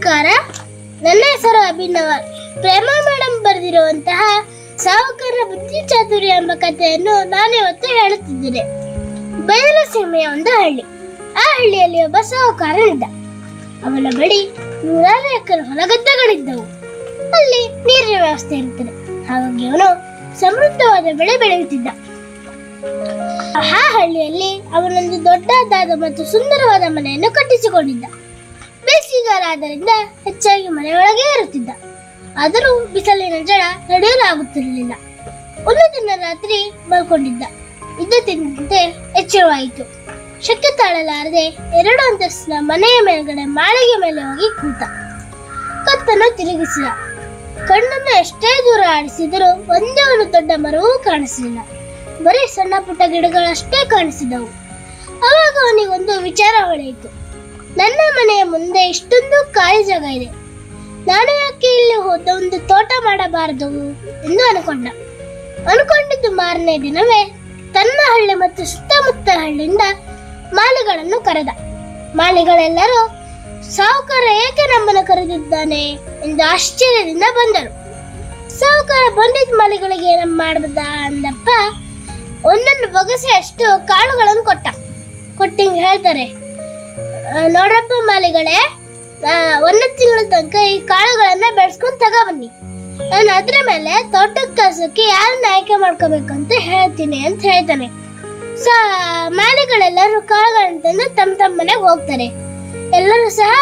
ನಮಸ್ಕಾರ ನನ್ನ ಹೆಸರು ಅಭಿನವ ಪ್ರೇಮ ಮೇಡಮ್ ಬರೆದಿರುವಂತಹ ಸಾಹುಕಾರ ಬುದ್ಧಿ ಚಾತುರ್ಯ ಎಂಬ ಕಥೆಯನ್ನು ನಾನಿವತ್ತು ಹೇಳುತ್ತಿದ್ದೇನೆ ಬಯಲು ಸೀಮೆಯ ಒಂದು ಹಳ್ಳಿ ಆ ಹಳ್ಳಿಯಲ್ಲಿ ಒಬ್ಬ ಸಾಹುಕಾರನಿದ್ದ ಅವನ ಬಳಿ ನೂರಾರು ಎಕರೆ ಹೊಲಗದ್ದೆಗಳಿದ್ದವು ಅಲ್ಲಿ ನೀರಿನ ವ್ಯವಸ್ಥೆ ಇರುತ್ತದೆ ಹಾಗಾಗಿ ಅವನು ಸಮೃದ್ಧವಾದ ಬೆಳೆ ಬೆಳೆಯುತ್ತಿದ್ದ ಆ ಹಳ್ಳಿಯಲ್ಲಿ ಅವನೊಂದು ದೊಡ್ಡದಾದ ಮತ್ತು ಸುಂದರವಾದ ಮನೆಯನ್ನು ಕಟ್ಟಿಸಿಕೊಂಡಿದ್ದ ಬೇಸಿಗೆಗಾಲ ಆದ್ದರಿಂದ ಹೆಚ್ಚಾಗಿ ಮನೆಯೊಳಗೆ ಇರುತ್ತಿದ್ದ ಆದರೂ ಬಿಸಿಲಿನ ಜಡ ನಡೆಯಲಾಗುತ್ತಿರಲಿಲ್ಲ ಒಂದು ದಿನ ರಾತ್ರಿ ಮಲ್ಕೊಂಡಿದ್ದ ಇದ್ದಕ್ಕಿದ್ದಂತೆ ಎಚ್ಚರವಾಯಿತು ಶಕ್ತಿ ತಾಳಲಾರದೆ ಎರಡು ಅಂತಸ್ತಿನ ಮನೆಯ ಮೇಲ್ಗಡೆ ಮಾಳಿಗೆ ಮೇಲೆ ಹೋಗಿ ಕೂತ ಕತ್ತನ್ನು ತಿರುಗಿಸಿದ ಕಣ್ಣನ್ನು ಎಷ್ಟೇ ದೂರ ಆಡಿಸಿದರೂ ಒಂದೇ ಒಂದು ದೊಡ್ಡ ಮರವೂ ಕಾಣಿಸಲಿಲ್ಲ ಬರೀ ಸಣ್ಣ ಪುಟ್ಟ ಗಿಡಗಳಷ್ಟೇ ಕಾಣಿಸಿದವು ಆವಾಗ ಅವನಿಗೊಂದು ವಿಚಾರ ಹೊಳೆಯಿತು ನನ್ನ ಮನೆಯ ಮುಂದೆ ಇಷ್ಟೊಂದು ಖಾಲಿ ಜಾಗ ಇದೆ ನಾನು ಯಾಕೆ ಇಲ್ಲಿ ಹೋದ ಒಂದು ತೋಟ ಮಾಡಬಾರದು ಎಂದು ಅನ್ಕೊಂಡ ಅನ್ಕೊಂಡಿದ್ದು ಮಾರನೇ ದಿನವೇ ತನ್ನ ಹಳ್ಳಿ ಮತ್ತು ಸುತ್ತಮುತ್ತ ಹಳ್ಳಿಯಿಂದ ಮಾಲಿಗಳನ್ನು ಕರೆದ ಮಾಲಿಗಳೆಲ್ಲರೂ ಸಾಹುಕಾರ ಏಕೆ ನಮ್ಮನ್ನು ಕರೆದಿದ್ದಾನೆ ಎಂದು ಆಶ್ಚರ್ಯದಿಂದ ಬಂದರು ಸಾಹುಕಾರ ಬಂದಿದ್ದ ಮಾಲಿಗಳಿಗೆ ಏನಮ್ಮ ಮಾಡ್ಬದ ಅಂದಪ್ಪ ಒಂದೊಂದು ಬೊಗಸೆ ಅಷ್ಟು ಕಾಳುಗಳನ್ನು ಕೊಟ್ಟ ಕೊಟ್ಟಿಂಗ್ ಹೇಳ್ತಾರೆ ಆ, ನೋಡ್ರಪ್ಪ ಮಾಲಿಗಳೇ ಆ, ಒಂದು ತಿಂಗಳ ತನಕ ಈ ಕಾಳುಗಳನ್ನ ಬೆಳೆಸ್ಕೊಂಡು ತಗೊಬನ್ನಿ ನಾನು ಅದ್ರ ಮೇಲೆ ತೋಟಕ್ಕೆ ಕಳ್ಸೋಕೆ ಯಾರನ್ನ ಆಯ್ಕೆ ಮಾಡ್ಕೋಬೇಕು ಅಂತ ಹೇಳ್ತೀನಿ ಅಂತ ಹೇಳ್ತಾನೆ ಸ ಮಾಲಿಗಳೆಲ್ಲರೂ ಕಾಳುಗಳನ್ನ ತಂದು ತಮ್ಮ ತಮ್ಮ ಮನೆಗೆ ಹೋಗ್ತಾರೆ ಎಲ್ಲರೂ ಸಹ